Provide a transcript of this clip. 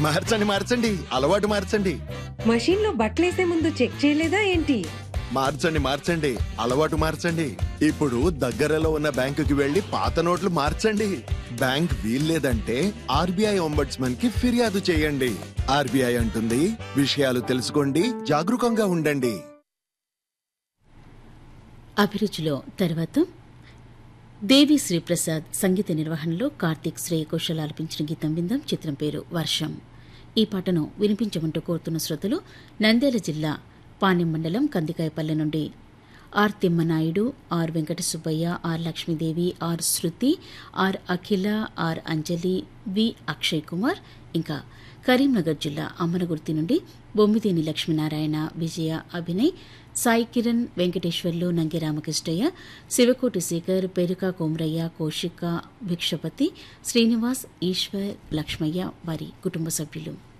మార్చండి మార్చండి అలవాటు మార్చండి మషీన్ లో బట్టలేసే ముందు చెక్ చేయలేదా ఏంటి మార్చండి మార్చండి అలవాటు మార్చండి ఇప్పుడు దగ్గరలో ఉన్న బ్యాంకుకి వెళ్లి పాత నోట్లు మార్చండి బ్యాంక్ వీల్లేదంటే ఆర్బీఐ ఒంబడ్స్మన్ కి ఫిర్యాదు చేయండి ఆర్బీఐ అంటుంది విషయాలు తెలుసుకోండి జాగరూకంగా ఉండండి అభిరుచిలో తర్వాత దేవి శ్రీప్రసాద్ సంగీత నిర్వహణలో కార్తీక్ శ్రేయ ఘోషాల్ ఆలపించిన గీతం విందాం చిత్రం పేరు వర్షం ఈ పాటను వినిపించమంటూ కోరుతున్న శ్రోతలు నంద్యాల జిల్లా పాణ్యం మండలం కందికాయపల్లె నుండి R Thimmanaidu R Venkata Subbaiah R Lakshmidevi R Shruti R Akhila R Anjali V Akshay Kumar ఇంకా కరీంనగర్ జిల్లా అమ్మనగుర్తి నుండి బొమ్మిదేని లక్ష్మీనారాయణ విజయ అభినయ్ సాయి కిరణ్ వెంకటేశ్వర్లు నంగి రామకృష్ణయ్య శివకోటి శేఖర్ పెరుక కోమరయ్య కౌశిక భిక్షపతి శ్రీనివాస్ ఈశ్వర్ లక్ష్మయ్య వారి కుటుంబ సభ్యులు